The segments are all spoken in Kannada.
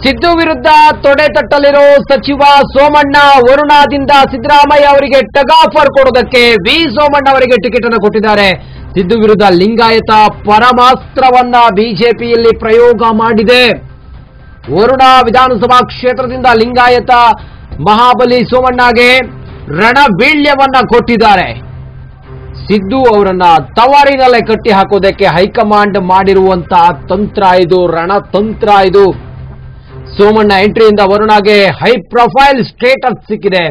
ಸಿದ್ದು ವಿರುದ್ಧ ತೊಡೆ ತಟ್ಟಲಿರೋ ಸಚಿವ ಸೋಮಣ್ಣ ವರುಣಾದಿಂದ ಸಿದ್ದರಾಮಯ್ಯ ಅವರಿಗೆ ಟಗ್ ಆಫರ್ ಕೊಡೋದಕ್ಕೆ ವಿ ಸೋಮಣ್ಣ ಅವರಿಗೆ ಟಿಕೆಟ್ ಅನ್ನು ಕೊಟ್ಟಿದ್ದಾರೆ ಸಿದ್ದು ವಿರುದ್ಧ ಲಿಂಗಾಯತ ಪರಮಾಸ್ತ್ರವನ್ನ ಬಿಜೆಪಿಯಲ್ಲಿ ಪ್ರಯೋಗ ಮಾಡಿದೆ ವರುಣ ವಿಧಾನಸಭಾ ಕ್ಷೇತ್ರದಿಂದ ಲಿಂಗಾಯತ ಮಹಾಬಲಿ ಸೋಮಣ್ಣಗೆ ರಣವೀಳ್ಯವನ್ನ ಕೊಟ್ಟಿದ್ದಾರೆ ಸಿದ್ದು ಅವರನ್ನ ತವಾರಿನಲ್ಲೇ ಕಟ್ಟಿ ಹಾಕೋದಕ್ಕೆ ಹೈಕಮಾಂಡ್ ಮಾಡಿರುವಂತಹ ತಂತ್ರ ಇದು ರಣತಂತ್ರ ಇದು ಸೋಮಣ್ಣ ಎಂಟ್ರಿಯಿಂದ ವರುಣಗೆ ಹೈ ಪ್ರೊಫೈಲ್ ಸ್ಟೇಟಸ್ ಸಿಕ್ಕಿದೆ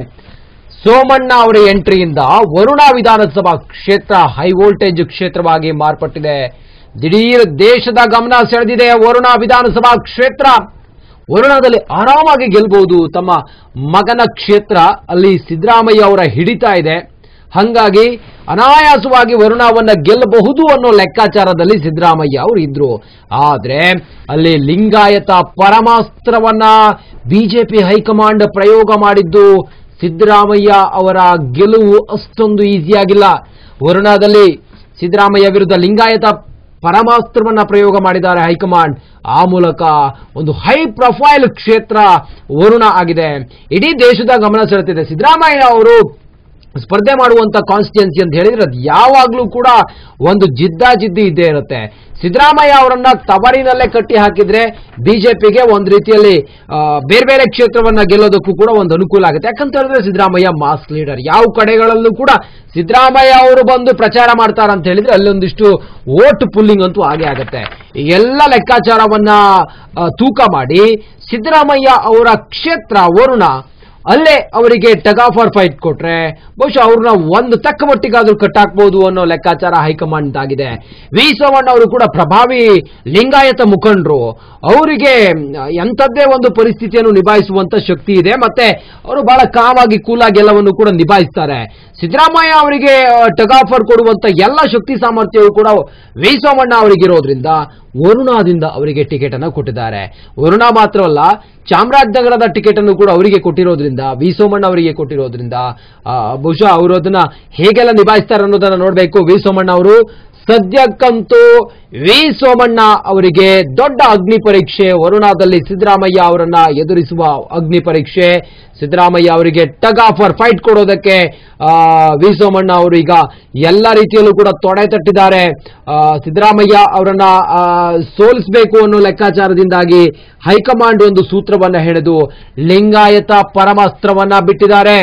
ಸೋಮಣ್ಣ ಅವರ ಎಂಟ್ರಿಯಿಂದ ವರುಣ ವಿಧಾನಸಭಾ ಕ್ಷೇತ್ರ ಹೈ ವೋಲ್ಟೇಜ್ ಕ್ಷೇತ್ರವಾಗಿ ಮಾರ್ಪಟ್ಟಿದೆ ದಿಢೀರ್ ದೇಶದ ಗಮನ ಸೆಳೆದಿದೆ ವರುಣ ವಿಧಾನಸಭಾ ಕ್ಷೇತ್ರ ವರುಣದಲ್ಲಿ ಆರಾಮಾಗಿ ಗೆಲ್ಬಹುದು ತಮ್ಮ ಮಗನ ಕ್ಷೇತ್ರ ಅಲ್ಲಿ ಸಿದ್ದರಾಮಯ್ಯ ಅವರ ಹಿಡಿತಾ ಇದೆ ಹಂಗಾಗಿ ಅನಾಯಾಸವಾಗಿ ವರುಣವನ್ನ ಗೆಲ್ಲಬಹುದು ಅನ್ನೋ ಲೆಕ್ಕಾಚಾರದಲ್ಲಿ ಸಿದ್ದರಾಮಯ್ಯ ಅವರು ಇದ್ರು ಆದ್ರೆ ಅಲ್ಲಿ ಲಿಂಗಾಯತ ಪರಮಾಸ್ತ್ರವನ್ನ ಬಿಜೆಪಿ ಹೈಕಮಾಂಡ್ ಪ್ರಯೋಗ ಮಾಡಿದ್ದು ಸಿದ್ದರಾಮಯ್ಯ ಅವರ ಗೆಲುವು ಅಷ್ಟೊಂದು ಈಸಿಯಾಗಿಲ್ಲ ವರುಣದಲ್ಲಿ ಸಿದ್ದರಾಮಯ್ಯ ವಿರುದ್ಧ ಲಿಂಗಾಯತ ಪರಮಾಸ್ತ್ರವನ್ನ ಪ್ರಯೋಗ ಮಾಡಿದ್ದಾರೆ ಹೈಕಮಾಂಡ್ ಆ ಮೂಲಕ ಒಂದು ಹೈ ಪ್ರೊಫೈಲ್ ಕ್ಷೇತ್ರ ವರುಣ ಆಗಿದೆ ಇಡೀ ದೇಶದ ಗಮನ ಸೆಳೆತಿದೆ ಸಿದ್ದರಾಮಯ್ಯ ಅವರು ಸ್ಪರ್ಧೆ ಮಾಡುವಂತ ಕಾನ್ಸ್ಟಿಟ್ಯೂನ್ಸಿ ಅಂತ ಹೇಳಿದ್ರೆ ಅದು ಯಾವಾಗಲೂ ಕೂಡ ಒಂದು ಜಿದ್ದಾಜಿದ್ದಿ ಇದ್ದೇ ಇರುತ್ತೆ ಸಿದ್ದರಾಮಯ್ಯ ಅವರನ್ನ ತವರಿನಲ್ಲೇ ಕಟ್ಟಿ ಹಾಕಿದ್ರೆ ಬಿಜೆಪಿಗೆ ಒಂದು ರೀತಿಯಲ್ಲಿ ಆ, ಬೇರೆ ಬೇರೆ ಕ್ಷೇತ್ರವನ್ನ ಗೆಲ್ಲೋದಕ್ಕೂ ಕೂಡ ಒಂದು ಅನುಕೂಲ ಆಗುತ್ತೆ ಯಾಕಂತ ಹೇಳಿದ್ರೆ ಸಿದ್ದರಾಮಯ್ಯ ಮಾಸ್ ಲೀಡರ್ ಯಾವ ಕಡೆಗಳಲ್ಲೂ ಕೂಡ ಸಿದ್ದರಾಮಯ್ಯ ಅವರು ಬಂದು ಪ್ರಚಾರ ಮಾಡ್ತಾರೆ ಅಂತ ಹೇಳಿದ್ರೆ ಅಲ್ಲೊಂದಿಷ್ಟು ವೋಟ್ ಪುಲ್ಲಿಂಗ್ ಅಂತೂ ಆಗೇ ಆಗುತ್ತೆ ಈ ಎಲ್ಲ ಲೆಕ್ಕಾಚಾರವನ್ನ ಆ, ತೂಕ ಮಾಡಿ ಸಿದ್ದರಾಮಯ್ಯ ಅವರ ಕ್ಷೇತ್ರ ವರುಣ ಅಲ್ಲೇ ಅವರಿಗೆ ಟಗ್ ಆಫರ್ ಫೈಟ್ ಕೊಟ್ರೆ ಬಹುಶಃ ಅವ್ರನ್ನ ಒಂದು ತಕ್ಕ ಮಟ್ಟಿಗಾದ್ರೂ ಕಟ್ಟಾಕ್ಬೋದು ಅನ್ನೋ ಲೆಕ್ಕಾಚಾರ ಹೈಕಮಾಂಡ್ ಆಗಿದೆ ವಿ ಸೋಮಣ್ಣ ಅವರು ಕೂಡ ಪ್ರಭಾವಿ ಲಿಂಗಾಯತ ಮುಖಂಡರು ಅವರಿಗೆ ಎಂಥದ್ದೇ ಒಂದು ಪರಿಸ್ಥಿತಿಯನ್ನು ನಿಭಾಯಿಸುವಂತ ಶಕ್ತಿ ಇದೆ ಮತ್ತೆ ಅವರು ಬಹಳ ಕಾಮಾಗಿ ಕೂಲಾಗಿ ಎಲ್ಲವನ್ನು ಕೂಡ ನಿಭಾಯಿಸ್ತಾರೆ ಸಿದ್ದರಾಮಯ್ಯ ಅವರಿಗೆ ಟಗ್ ಆಫರ್ ಕೊಡುವಂತ ಎಲ್ಲ ಶಕ್ತಿ ಸಾಮರ್ಥ್ಯವು ಕೂಡ ವಿ ಸೋಮಣ್ಣ ಅವರಿಗಿರೋದ್ರಿಂದ ವರುಣಾದಿಂದ ಅವರಿಗೆ ಟಿಕೆಟ್ ಅನ್ನು ಕೊಟ್ಟಿದ್ದಾರೆ ವರುಣ ಮಾತ್ರವಲ್ಲ ಚಾಮರಾಜನಗರದ ಟಿಕೆಟ್ ಅನ್ನು ಕೂಡ ಅವರಿಗೆ ಕೊಟ್ಟಿರೋದ್ರಿಂದ ವಿ ಸೋಮಣ್ಣ ಅವರಿಗೆ ಕೊಟ್ಟಿರೋದ್ರಿಂದ ಆ, ಬಹುಶಃ ಅವರು ಅದನ್ನ ಹೇಗೆಲ್ಲ ನಿಭಾಯಿಸ್ತಾರೆ ಅನ್ನೋದನ್ನ ನೋಡಬೇಕು ವಿ ಸೋಮಣ್ಣ ಅವರು ಸದ್ಯಕ್ಕಂತೂ ವಿ ಸೋಮಣ್ಣ ಅವರಿಗೆ ದೊಡ್ಡ ಅಗ್ನಿ ಪರೀಕ್ಷೆ ವರುಣಾದಲ್ಲಿ ಸಿದ್ದರಾಮಯ್ಯ ಅವರನ್ನ ಎದುರಿಸುವ ಅಗ್ನಿ ಪರೀಕ್ಷೆ ಸಿದ್ದರಾಮಯ್ಯ ಅವರಿಗೆ ಟಗ್ ಆಫರ್ ಫೈಟ್ ಕೊಡೋದಕ್ಕೆ ಆ, ವಿ ಸೋಮಣ್ಣ ಅವರು ಈಗ ಎಲ್ಲ ರೀತಿಯಲ್ಲೂ ಕೂಡ ತೊಡೆ ತಟ್ಟಿದ್ದಾರೆ ಆ, ಸಿದ್ದರಾಮಯ್ಯ ಅವರನ್ನ ಆ, ಸೋಲಿಸಬೇಕು ಅನ್ನೋ ಲೆಕ್ಕಾಚಾರದಿಂದಾಗಿ ಹೈಕಮಾಂಡ್ ಒಂದು ಸೂತ್ರವನ್ನ ಹೆಣೆದು ಲಿಂಗಾಯತ ಪರಮಾಸ್ತ್ರವನ್ನ ಬಿಟ್ಟಿದ್ದಾರೆ